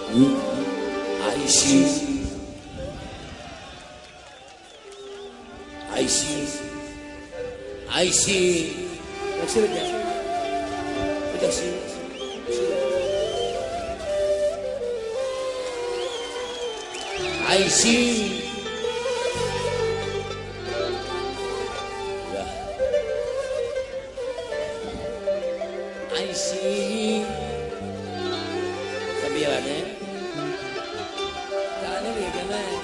عايشين عايشين عايشين بدك شو بدك بدك شو عايشين لا. عايشين خبيها بعدين تعالوا يا جمال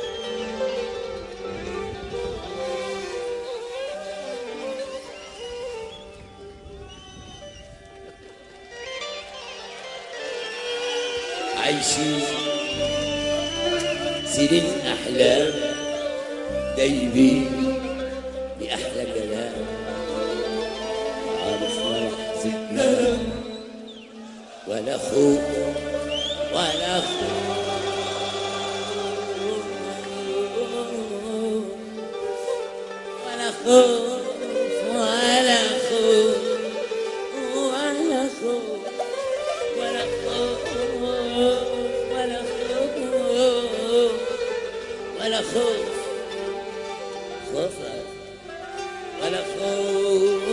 عايشين سنين أحلام دايبين بأحلى كلام عارف ولا حزتنا ولا خوف ولا خوف ولا خوف ولا خوف ولا خوف ولا خوف ولا خوف ولا خوف خوف ولا خوف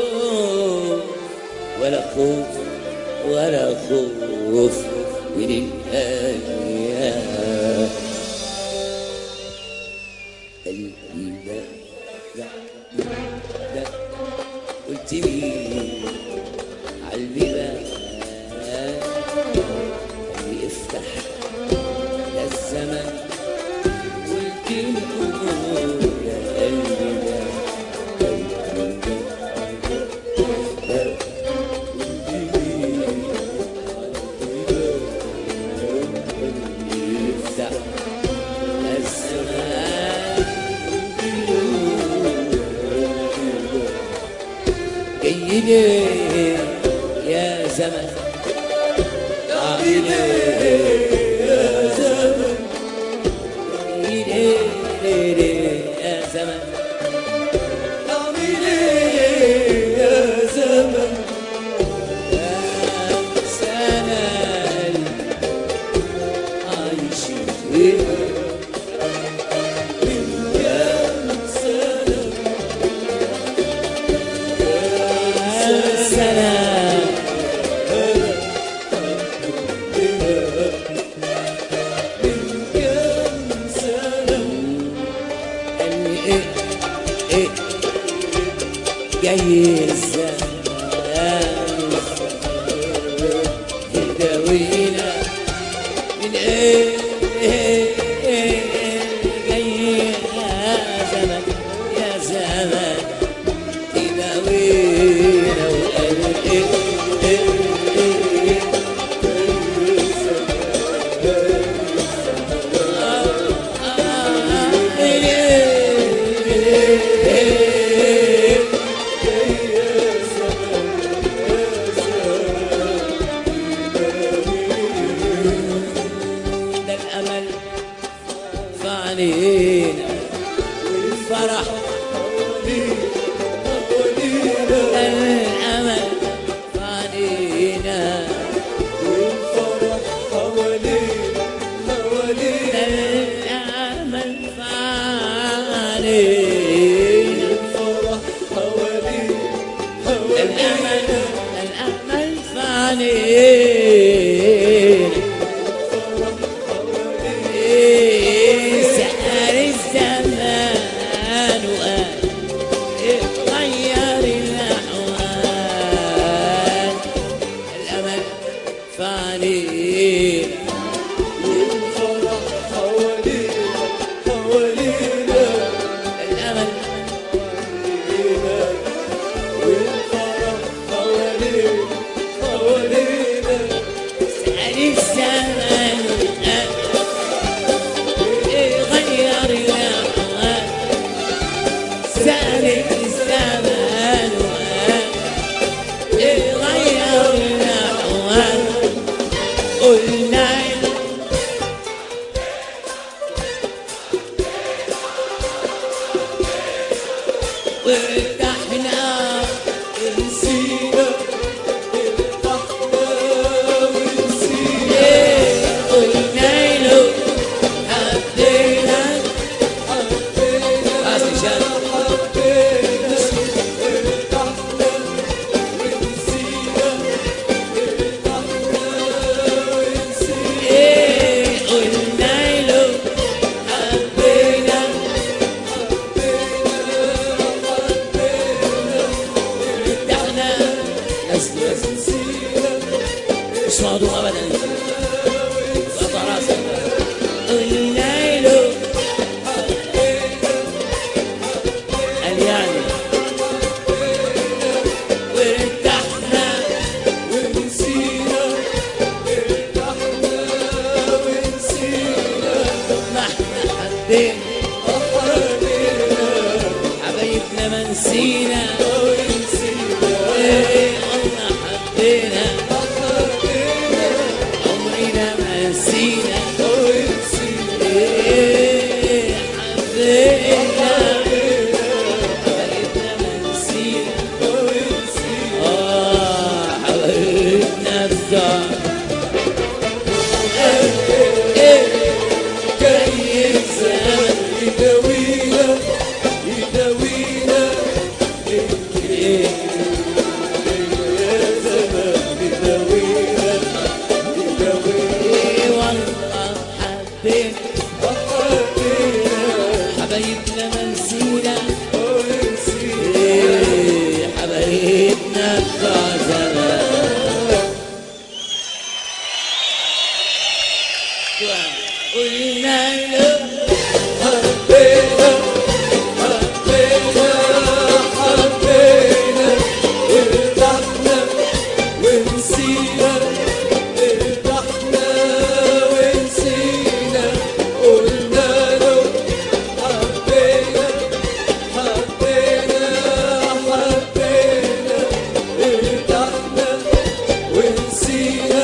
ولا خوف ولا خوف من الأيام قلبي لا لا لا قلت مين عالبيبان قلبي افتح يا الزمن قلت له يا قلبي لا افتح يا الزمان جاي ليه يا زمن جاي ليه يا زمن جاي ليه ليه يا زمن جاي ليه يا زمن يا سنة عايشين يا سلام يا سلام قال لي ايه ايه جاي الزمان يداوينا من ايه إيه إيه جاي يا زمن يا زمن يداوينا وقال ايه إيه إيه ده الامل فعنينا والفرح ده الامل فعنينا ده الامل فعنينا ده الامل ده الامل فعنينا إيه سأل الزمان وقال إيه غير الأحوال الأمل فاني الأمل سأل الزمان وقال إيه غير الأحوال سأل الزمان وقال إيه غير الأحوال قلنا وارتحنا نسينا إيه مش موضوع ابدا قطع راسك قلنا له قال يعني وارتحنا ونسينا ارتحنا ونسينا ما احنا حبينا حبينا حبايبنا ما نسينا ونسينا ايه الله حبينا حبينا عمرنا ما نسينا ونسينا ايه حبينا حبايبنا ما نسينا ونسينا اه حبايبنا الدار ايه جاي الزمن يداوينا يداوينا ايه يا زمان يداوينا يداوينا ايه والله حبينا حبينا حبايبنا ما نسينا ونسينا ايه حبايبنا بتوع زمان قلنا له حبينا حبينا حبينا ارتحنا ونسينا ارتحنا ونسينا قلنا له حبينا حبينا حبينا ارتحنا ونسينا